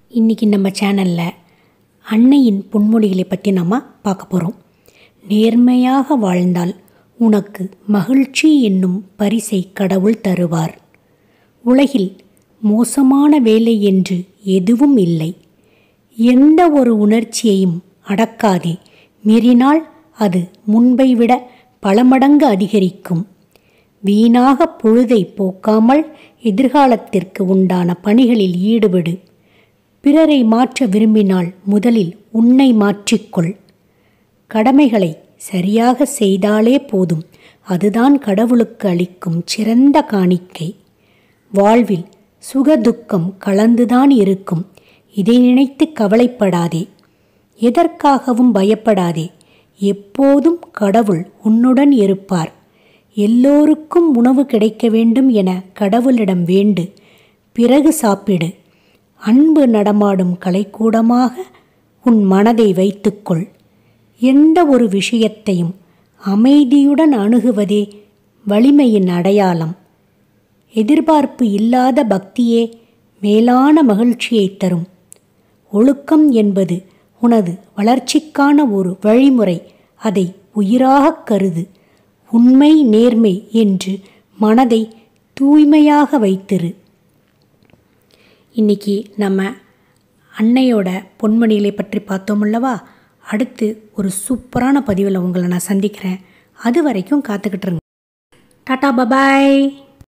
இன்றைக்கி நம்ம சேனலில் அன்னையின் பொன்மொழிகளை பற்றி நம்ம பார்க்க போகிறோம் நேர்மையாக வாழ்ந்தால் உனக்கு மகிழ்ச்சி என்னும் பரிசை கடவுள் தருவார் உலகில் மோசமான வேலை என்று எதுவும் இல்லை எந்த ஒரு உணர்ச்சியையும் அடக்காதே மீறினால் அது முன்பை விட பல மடங்கு அதிகரிக்கும் வீணாக பொழுதை போக்காமல் எதிர்காலத்திற்கு உண்டான பணிகளில் ஈடுபடு பிறரை மாற்ற விரும்பினால் முதலில் உன்னை மாற்றிக்கொள் கடமைகளை சரியாக செய்தாலே போதும் அதுதான் கடவுளுக்கு அளிக்கும் சிறந்த காணிக்கை வாழ்வில் சுகதுக்கம் கலந்துதான் இருக்கும் இதை நினைத்து கவலைப்படாதே எதற்காகவும் பயப்படாதே எப்போதும் கடவுள் உன்னுடன் இருப்பார் எல்லோருக்கும் உணவு கிடைக்க வேண்டும் என கடவுளிடம் வேண்டு பிறகு சாப்பிடு அன்பு நடமாடும் கலைக்கூடமாக உன் மனதை வைத்துக்கொள் எந்த ஒரு விஷயத்தையும் அமைதியுடன் அணுகுவதே வலிமையின் அடையாளம் எதிர்பார்ப்பு இல்லாத பக்தியே மேலான மகிழ்ச்சியை தரும் ஒழுக்கம் என்பது உனது வளர்ச்சிக்கான ஒரு வழிமுறை அதை உயிராகக் கருது உண்மை நேர்மை என்று மனதை தூய்மையாக வைத்திரு இன்னைக்கு நம்ம அன்னையோட பொன்மணிகளை பற்றி பார்த்தோம் அல்லவா அடுத்து ஒரு சூப்பரான பதிவில் உங்களை நான் சந்திக்கிறேன் அது வரைக்கும் காத்துக்கிட்டு இருங்க டாட்டா பபாய்